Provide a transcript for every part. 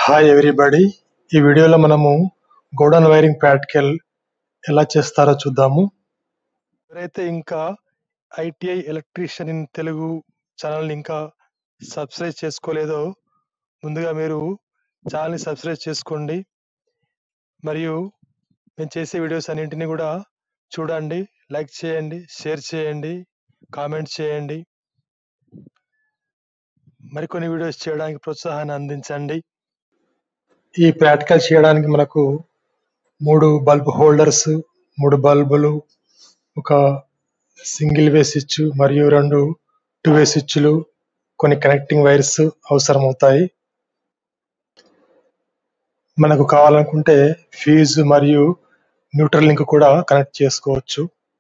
hi everybody ఈ వీడియోలో మనము గోడౌన్ వైరింగ్ ప్రాక్టికల్ ఎలా చేస్తారో చూద్దాము ఎవరైతే ఇంకా ఐటీఐ ఎలక్ట్రీషియన్ ఇన్ తెలుగు ఛానల్ని ఇంకా సబ్స్క్రైబ్ చేసుకోలేదో ముందుగా మీరు ఛానల్ని సబ్స్క్రైబ్ చేసుకోండి మరియు మేము చేసే వీడియోస్ అన్నింటినీ కూడా చూడండి లైక్ చేయండి షేర్ చేయండి కామెంట్ చేయండి మరికొన్ని వీడియోస్ చేయడానికి ప్రోత్సాహాన్ని అందించండి ఈ ప్రాక్టికల్ చేయడానికి మనకు మూడు బల్బ్ హోల్డర్స్ మూడు బల్బులు ఒక సింగిల్ వే స్విచ్ మరియు రెండు టూ వే స్విచ్లు కొన్ని కనెక్టింగ్ వైర్స్ అవసరం అవుతాయి మనకు కావాలనుకుంటే ఫ్యూజ్ మరియు న్యూట్రల్ లింక్ కూడా కనెక్ట్ చేసుకోవచ్చు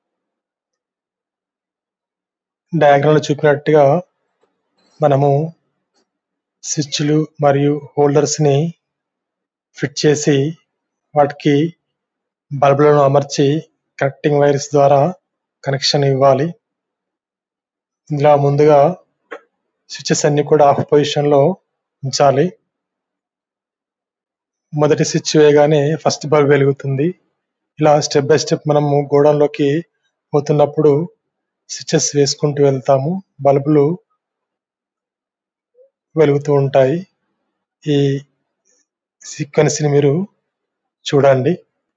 డయాగ్రామ్లో చూపినట్టుగా మనము స్విచ్లు మరియు హోల్డర్స్ని ఫిట్ చేసి వాటికి బల్బులను అమర్చి కనెక్టింగ్ వైర్స్ ద్వారా కనెక్షన్ ఇవ్వాలి ఇలా ముందుగా స్విచెస్ అన్ని కూడా ఆఫ్ పొజిషన్లో ఉంచాలి మొదటి స్విచ్ వేయగానే ఫస్ట్ బల్బ్ వెలుగుతుంది ఇలా స్టెప్ బై స్టెప్ మనము గోడౌన్లోకి పోతున్నప్పుడు స్విచెస్ వేసుకుంటూ వెళ్తాము బల్బులు వెలుగుతూ ఉంటాయి ఈ సీక్వెన్స్ని మీరు చూడండి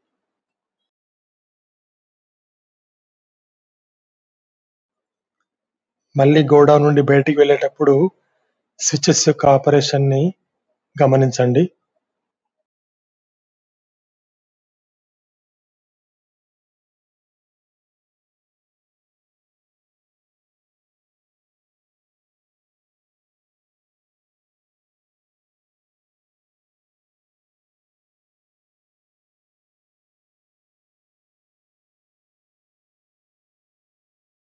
మళ్ళీ గోడౌన్ నుండి బయటికి వెళ్ళేటప్పుడు స్విచెస్ యొక్క ఆపరేషన్ని గమనించండి